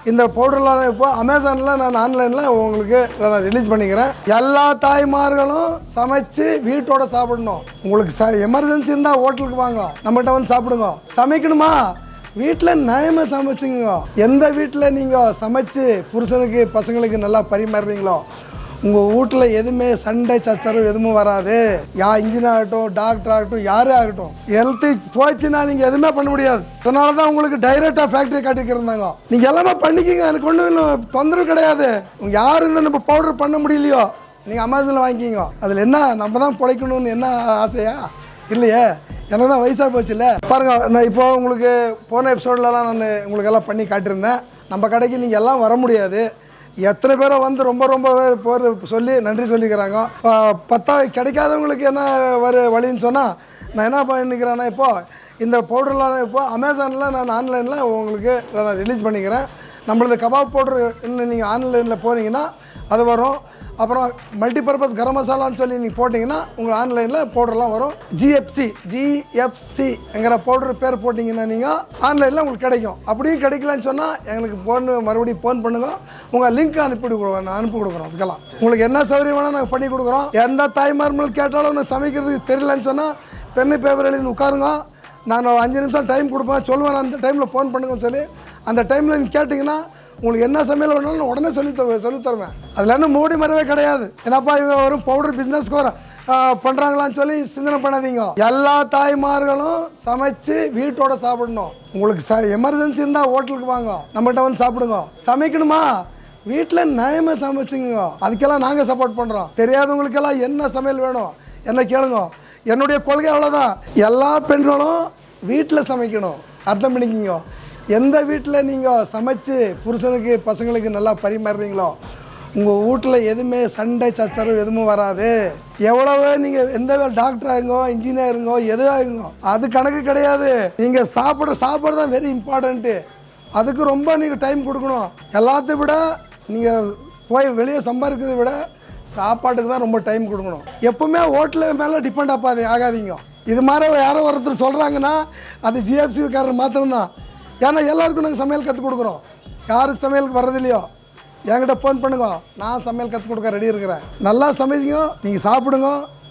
இந்த பவுடர்லாம் இப்போ அமேசானில் நான் ஆன்லைனில் உங்களுக்கு நான் ரிலீஸ் பண்ணிக்கிறேன் எல்லா தாய்மார்களும் சமைச்சு வீட்டோட சாப்பிடணும் உங்களுக்கு ச எமர்ஜென்சி இருந்தால் ஹோட்டலுக்கு வாங்க நம்மகிட்ட வந்து சாப்பிடுங்க சமைக்கணுமா வீட்டில் நியாயமாக சமைச்சுங்க எந்த வீட்டில் நீங்கள் சமைச்சு புருஷனுக்கு பசங்களுக்கு நல்லா பரிமாறுறீங்களோ உங்கள் வீட்டில் எதுவுமே சண்டை சச்சரவு எதுவும் வராது யா இன்ஜினியர் ஆகட்டும் டாக்டர் ஆகட்டும் யாரே ஆகட்டும் ஹெல்த்து போச்சுன்னா நீங்கள் எதுவுமே பண்ண முடியாது அதனால தான் உங்களுக்கு டைரெக்டாக ஃபேக்ட்ரி காட்டிக்கிறந்தாங்க நீங்கள் எல்லாமே பண்ணிக்கிங்க எனக்கு ஒன்றும் தொந்தரவு கிடையாது உங்க யார் இந்த நம்ம பவுடர் பண்ண முடியலையோ நீங்கள் அமேசானில் வாங்கிக்கிங்க அதில் என்ன நம்ம தான் பிழைக்கணும்னு என்ன ஆசையா இல்லையே எனக்கு தான் வயசாக போச்சுல்ல பாருங்க நான் இப்போ உங்களுக்கு போன எபிசோட்லலாம் நான் உங்களுக்கு எல்லாம் பண்ணி காட்டியிருந்தேன் நம்ம கடைக்கு நீங்கள் எல்லாம் வர முடியாது எத்தனை பேரை வந்து ரொம்ப ரொம்ப பேர் பேர் சொல்லி நன்றி சொல்லிக்கிறாங்க இப்போ பத்தா கிடைக்காதவங்களுக்கு என்ன வர வழின்னு சொன்னால் நான் என்ன பண்ணிக்கிறேன்னா இப்போ இந்த பவுடர்லாம் இப்போ அமேசானில் நான் ஆன்லைனில் உங்களுக்கு நான் ரிலீஸ் பண்ணிக்கிறேன் நம்மளது கபாப் பவுடர் இன்னும் நீங்கள் ஆன்லைனில் போனீங்கன்னா அது வரும் அப்புறம் மல்டிபர்பஸ் கரம் மசாலான்னு சொல்லி நீங்கள் போட்டிங்கன்னா உங்கள் ஆன்லைனில் பவுடர்லாம் வரும் ஜிஎஃப்சி ஜிஎஃப்சிங்கிற பவுடர் பேர் போட்டிங்கன்னா நீங்கள் ஆன்லைனில் உங்களுக்கு கிடைக்கும் அப்படியும் கிடைக்கலன்னு சொன்னால் எங்களுக்கு ஃபோன் மறுபடியும் ஃபோன் பண்ணுங்க உங்கள் லிங்க் அனுப்பி கொடுக்குறோம் நான் அனுப்பி கொடுக்குறோம் அதுக்கெல்லாம் உங்களுக்கு என்ன சௌகரியம் வேணால் நாங்கள் பண்ணி கொடுக்குறோம் எந்த தாய்மார்கள் கேட்டாலும் நான் சமைக்கிறதுக்கு தெரியலன்னு சொன்னால் பெண்ணு பேப்பர் எழுதி உட்காருங்க நான் ஒரு அஞ்சு நிமிஷம் டைம் கொடுப்பேன் சொல்லுவேன் அந்த டைமில் ஃபோன் பண்ணுங்கன்னு சொல்லி அந்த டைமில் நீங்கள் கேட்டிங்கன்னா உங்களுக்கு என்ன சமையல் வேணாலும் நான் உடனே சொல்லி தருவேன் சொல்லி தருவேன் அதில் என்ன மூடி மரவே கிடையாது என்னப்பா இவங்க வரும் பவுடர் பிஸ்னஸ்க்கு வர பண்ணுறாங்களான்னு சொல்லி சிந்தனை பண்ணாதீங்க எல்லா தாய்மார்களும் சமைச்சு வீட்டோட சாப்பிடணும் உங்களுக்கு ச எமர்ஜென்சி இருந்தால் ஹோட்டலுக்கு வாங்க நம்மகிட்ட வந்து சாப்பிடுங்க சமைக்கணுமா வீட்டில் நியாயமாக சமைச்சுங்க அதுக்கெல்லாம் நாங்கள் சப்போர்ட் பண்ணுறோம் தெரியாதவங்களுக்கெல்லாம் என்ன சமையல் வேணும் என்ன கேளுங்க என்னுடைய கொள்கை அவ்வளோதான் எல்லா பெண்களும் வீட்டில் சமைக்கணும் அர்த்தம் பண்ணிக்கிங்க எந்த வீட்டில் நீங்கள் சமைச்சு புருஷனுக்கு பசங்களுக்கு நல்லா பரிமாறுறீங்களோ உங்கள் வீட்டில் எதுவுமே சண்டை சச்சரவு எதுவும் வராது எவ்வளவு நீங்கள் எந்த டாக்டர் ஆகுங்கோ இன்ஜினியருங்கோ எது ஆகுங்கோ அது கணக்கு கிடையாது நீங்கள் சாப்பிட்ற சாப்பாடு தான் வெரி இம்பார்ட்டண்ட்டு அதுக்கு ரொம்ப நீங்கள் டைம் கொடுக்கணும் எல்லாத்தையும் விட நீங்கள் போய் வெளியே சம்பாதிக்கிறதை விட சாப்பாட்டுக்கு தான் ரொம்ப டைம் கொடுக்கணும் எப்பவுமே ஹோட்டலு மேலே டிபெண்ட் ஆகாது ஆகாதீங்க இது மாதிரி யாரோ ஒருத்தர் சொல்கிறாங்கன்னா அது ஜிஎஃப்சிக்காரர் மாத்திரம்தான் ஏன்னா எல்லாருக்கும் நாங்கள் சமையல் கற்றுக் கொடுக்குறோம் யாருக்கு சமையலுக்கு வர்றது இல்லையோ என்கிட்ட ஃபோன் பண்ணுங்க நான் சமையல் கற்றுக் கொடுக்க ரெடி இருக்கிறேன் நல்லா சமைச்சிங்க நீங்கள் சாப்பிடுங்க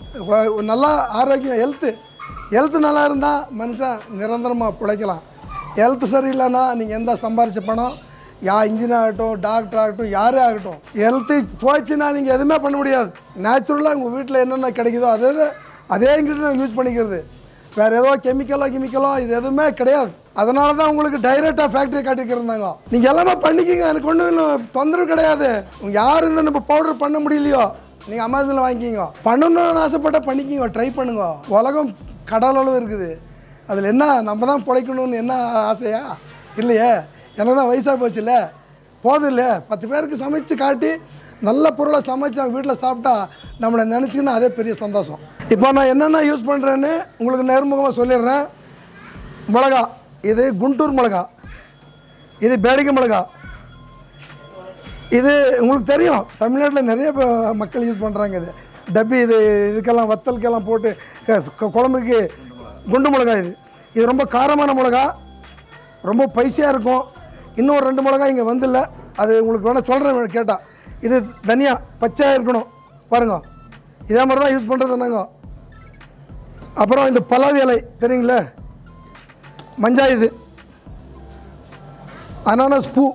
வ- நல்லா ஆரோக்கியம் ஹெல்த்து ஹெல்த்து நல்லா இருந்தால் மனுஷன் நிரந்தரமாக பிழைக்கலாம் ஹெல்த் சரியில்லைன்னா நீங்கள் எந்த சம்பாரிச்ச பணம் யா இன்ஜினியர் ஆகட்டும் டாக்டர் ஆகட்டும் யாரே ஆகட்டும் ஹெல்த்து போச்சுன்னா நீங்கள் எதுவுமே பண்ண முடியாது நேச்சுரலாக உங்கள் வீட்டில் என்னென்ன கிடைக்குதோ அதே அதே இன்க்ரீடியன் யூஸ் பண்ணிக்கிறது வேறு ஏதோ கெமிக்கலோ கெமிக்கலோ இது எதுவுமே கிடையாது அதனால தான் உங்களுக்கு டைரெக்டாக ஃபேக்ட்ரி காட்டிக்கிறந்தாங்க நீங்கள் எல்லாமே பண்ணிக்கிங்க எனக்கு ஒன்றும் தொந்தரவு கிடையாது உங்க யார் இந்த நம்ம பவுடர் பண்ண முடியலையோ நீங்கள் அமேசானில் வாங்கிக்கிங்க பண்ணணும்னு ஆசைப்பட்டா பண்ணிக்கிங்க ட்ரை பண்ணுங்க உலகம் கடலளவு இருக்குது அதில் என்ன நம்ம தான் பிழைக்கணும்னு என்ன ஆசையா இல்லையே எனக்கு தான் வயசாக போச்சுல்ல போதும் இல்லை பத்து பேருக்கு சமைச்சு காட்டி நல்ல பொருளை சமைச்சு அவங்க வீட்டில் சாப்பிட்டா நம்மளை நினச்சிக்கின்னா அதே பெரிய சந்தோஷம் இப்போ நான் என்னென்ன யூஸ் பண்ணுறேன்னு உங்களுக்கு நேர்முகமாக சொல்லிடுறேன் மிளகா இது குண்டூர் மிளகா இது பேடிகை மிளகா இது உங்களுக்கு தெரியும் தமிழ்நாட்டில் நிறைய ப- மக்கள் யூஸ் பண்ணுறாங்க இது டப்பி இது இதுக்கெல்லாம் வத்தலுக்கெல்லாம் போட்டு அஹ், கு- குழம்புக்கு குண்டு மிளகா இது இது ரொம்ப காரமான மிளகா ரொம்ப பைசியாக இருக்கும் இன்னும் ஒரு ரெண்டு மிளகா இங்கே வந்துல்ல அது உங்களுக்கு வேணால் சொல்கிறேன் கேட்டால் இது தனியா பச்சையாக இருக்கணும் பாருங்க இதே மாதிரி தான் யூஸ் பண்ணுறது நாங்க அப்புறம் இந்த பலவி இலை தெரியுங்களே மஞ்சா இது அனானஸ் பூ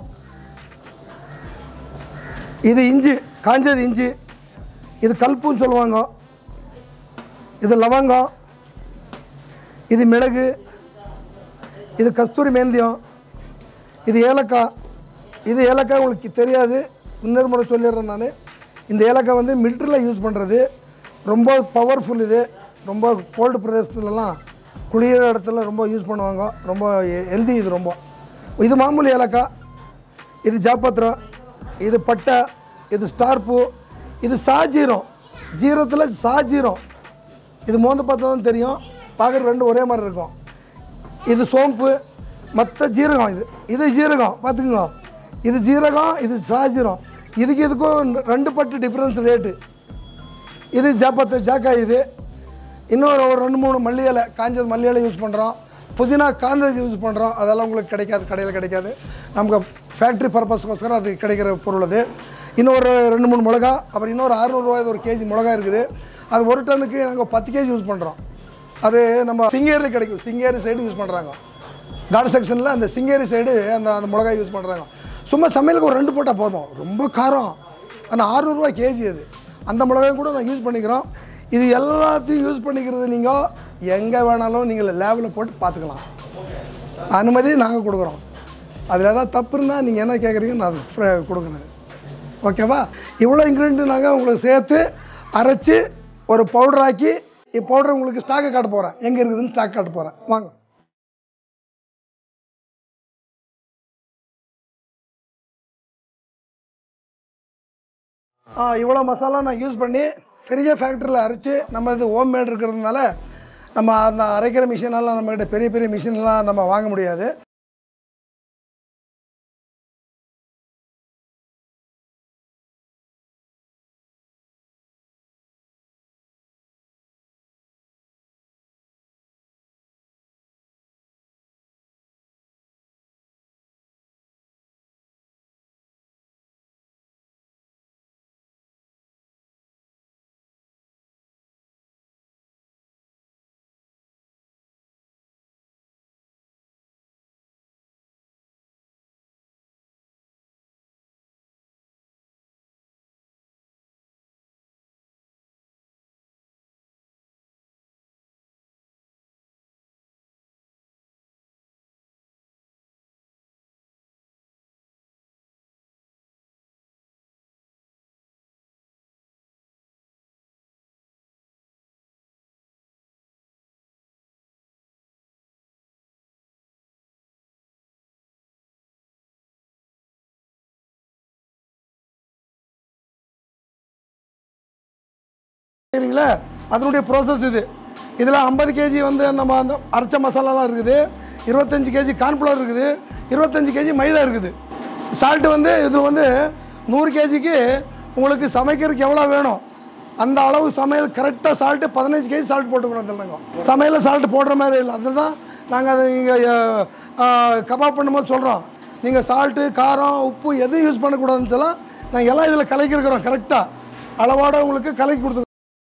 இது இஞ்சி காஞ்சது இஞ்சி இது கல்புன்னு சொல்லுவாங்க இது லவங்கம் இது மிளகு இது கஸ்தூரி மேந்தியம் இது ஏலக்காய் இது ஏலக்காய் உங்களுக்கு தெரியாது இன்னொரு முறை சொல்லிடுறேன் நான் இந்த ஏலக்காய் வந்து மிலிட்ரியில் யூஸ் பண்ணுறது ரொம்ப பவர்ஃபுல் இது ரொம்ப கோல்டு பிரதேசத்துலலாம் குளிர இடத்துல ரொம்ப யூஸ் பண்ணுவாங்க ரொம்ப ஹெல்தி இது ரொம்ப இது மாமூலி ஏலக்காய் இது ஜாப்பத்திரம் இது பட்டை இது ஸ்டார் பூ இது சாஜீரம் ஜீரத்தில் சாஜீரம் இது மோந்து பார்த்தா தான் தெரியும் பார்க்குற ரெண்டும் ஒரே மாதிரி இருக்கும் இது சோம்பு மற்ற ஜீரகம் இது இது ஜீரகம் பார்த்துக்குங்க இது ஜீரகம் இது சாஜீரம் இதுக்கு இதுக்கும் ரெண்டு பட்டு டிஃப்ரென்ஸ் ரேட்டு இது ஜாப்பத்து ஜாக்காய் இது இன்னொரு ஒரு ரெண்டு மூணு மல்லி இலை காஞ்சது மல்லி இலை யூஸ் பண்ணுறோம் புதினா காஞ்சது யூஸ் பண்ணுறோம் அதெல்லாம் உங்களுக்கு கிடைக்காது கடையில் கிடைக்காது நமக்கு ஃபேக்ட்ரி பர்பஸ்க்கோஸ்கரம் அது கிடைக்கிற பொருள் அது இன்னொரு ரெண்டு மூணு மிளகா அப்புறம் இன்னொரு அறுநூறுவாய் ஒரு கேஜி மிளகா இருக்குது அது ஒரு டன்னுக்கு நாங்கள் பத்து கேஜி யூஸ் பண்ணுறோம் அது நம்ம சிங்கேரியில் கிடைக்கும் சிங்கேரி சைடு யூஸ் பண்ணுறாங்க காட் செக்ஷனில் அந்த சிங்கேரி சைடு அந்த அந்த மிளகாய் யூஸ் பண்ணுறாங்க சும்மா சமையலுக்கு ஒரு ரெண்டு போட்டால் போதும் ரொம்ப காரம் ஆனால் அறுநூறுவா கேஜி அது அந்த மிளகாயும் கூட நான் யூஸ் பண்ணிக்கிறோம் இது எல்லாத்தையும் யூஸ் பண்ணிக்கிறது நீங்கள் எங்கே வேணாலும் நீங்கள் லேபில் போட்டு பார்த்துக்கலாம் அனுமதி நாங்கள் கொடுக்குறோம் அதில் ஏதாவது தப்பு இருந்தால் நீங்கள் என்ன கேட்குறீங்க நான் ஃப்ர- கொடுக்குறேன் ஓகேவா இவ்வளோ இன்க்ரீடியன்ட் நாங்கள் உங்களுக்கு சேர்த்து அரைச்சி ஒரு பவுடர் ஆக்கி பவுடர் உங்களுக்கு ஸ்டாக்கை காட்ட போகிறேன் எங்கே இருக்குதுன்னு ஸ்டாக் காட்ட போகிறேன் வாங்க ஆ இவ்வளோ மசாலா நான் யூஸ் பண்ணி பெரிய ஃபேக்ட்ரியில் அரைச்சி நம்ம இது ஹோம் மேட் இருக்கிறதுனால நம்ம அந்த அரைக்கிற மிஷினெல்லாம் நம்மக்கிட்ட பெரிய பெரிய மிஷின்லாம் நம்ம வாங்க முடியாது சரிங்களா அதனுடைய ப்ராசஸ் இது இதில் ஐம்பது கேஜி வந்து நம்ம அந்த அரைச்ச மசாலாலாம் இருக்குது இருபத்தஞ்சி கேஜி கார்ன்ஃப்ளவர் இருக்குது இருபத்தஞ்சி கேஜி மைதா இருக்குது சால்ட்டு வந்து இது வந்து நூறு கேஜிக்கு உங்களுக்கு சமைக்கிறதுக்கு எவ்வளோ வேணும் அந்த அளவு சமையல் கரெக்டாக சால்ட்டு பதினஞ்சு கேஜி சால்ட் போட்டுக்கணும் அதில் நாங்கள் சமையலில் சால்ட் போடுற மாதிரி இல்லை அதுதான் நாங்கள் அதை இங்கே கபாப் பண்ணும்போது சொல்கிறோம் நீங்கள் சால்ட்டு காரம் உப்பு எதுவும் யூஸ் பண்ணக்கூடாதுன்னு சொல்லலாம் நாங்கள் எல்லாம் இதில் கலக்கிருக்கிறோம் கரெக்டாக அளவோட உங்களுக்கு கலக்கி கொடுத்து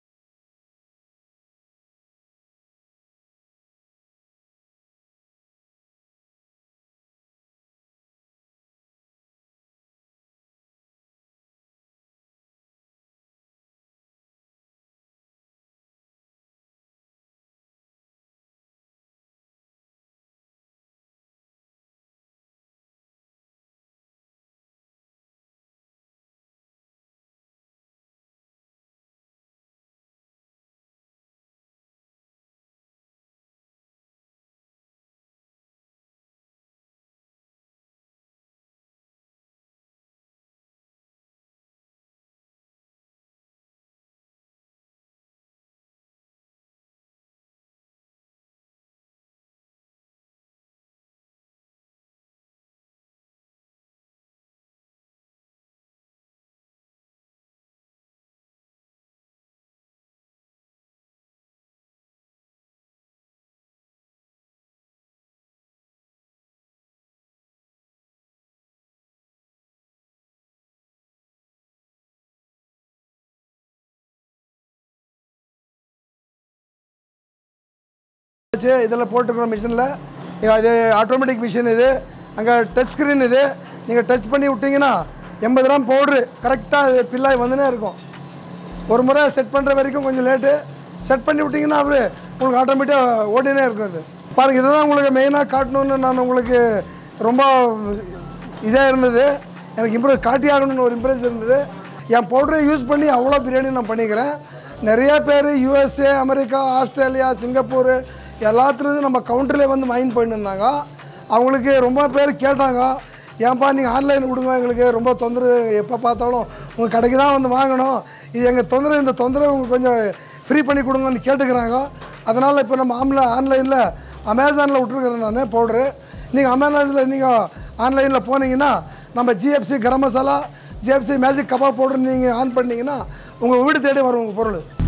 வச்சு இதில் போட்டுருக்குற மிஷினில் இது ஆட்டோமேட்டிக் மிஷின் இது அங்கே டச் ஸ்க்ரீன் இது நீங்கள் டச் பண்ணி விட்டீங்கன்னா எண்பது கிராம் பவுட்ரு கரெக்டாக இது பில்லாய் வந்துனே இருக்கும் ஒரு முறை செட் பண்ணுற வரைக்கும் கொஞ்சம் லேட்டு செட் பண்ணி விட்டிங்கன்னா அவர் உங்களுக்கு ஆட்டோமேட்டிக்காக ஓடினே இருக்கும் இது பாருங்கள் இதுதான் உங்களுக்கு மெயினாக காட்டணும்னு நான் உங்களுக்கு ரொம்ப இதாக இருந்தது எனக்கு இம்ப்ரூவ் காட்டி ஆகணும்னு ஒரு இம்ப்ரெஸ் இருந்தது என் பவுடரை யூஸ் பண்ணி அவ்வளோ பிரியாணி நான் பண்ணிக்கிறேன் நிறைய பேர் யூஎஸ்ஏ அமெரிக்கா ஆஸ்திரேலியா சிங்கப்பூர் எல்லாத்துலேருந்து நம்ம கவுண்டரில் வந்து மைண்ட் பண்ணியிருந்தாங்க அவங்களுக்கு ரொம்ப பேர் கேட்டாங்க ஏன்பா நீங்கள் ஆன்லைன் கொடுங்க எங்களுக்கு ரொம்ப தொந்தரவு எப்போ பார்த்தாலும் உங்கள் கடைக்கு தான் வந்து வாங்கணும் இது எங்கள் தொந்தரவு இந்த தொந்தரவு உங்களுக்கு கொஞ்சம் ஃப்ரீ பண்ணி கொடுங்கன்னு கேட்டுக்கிறாங்க அதனால் இப்போ நம்ம ஆன்ல ஆன்லைனில் அமேசானில் விட்ருக்குறேன் நான் பவுட்ரு நீங்கள் அமேசானில் நீங்கள் ஆன்லைனில் போனீங்கன்னா நம்ம GFC garam masala GFC magic kebab powder நீங்கள் ஆன் பண்ணீங்கன்னா உங்கள் வீடு தேடி வரும் உங்கள் பொருள்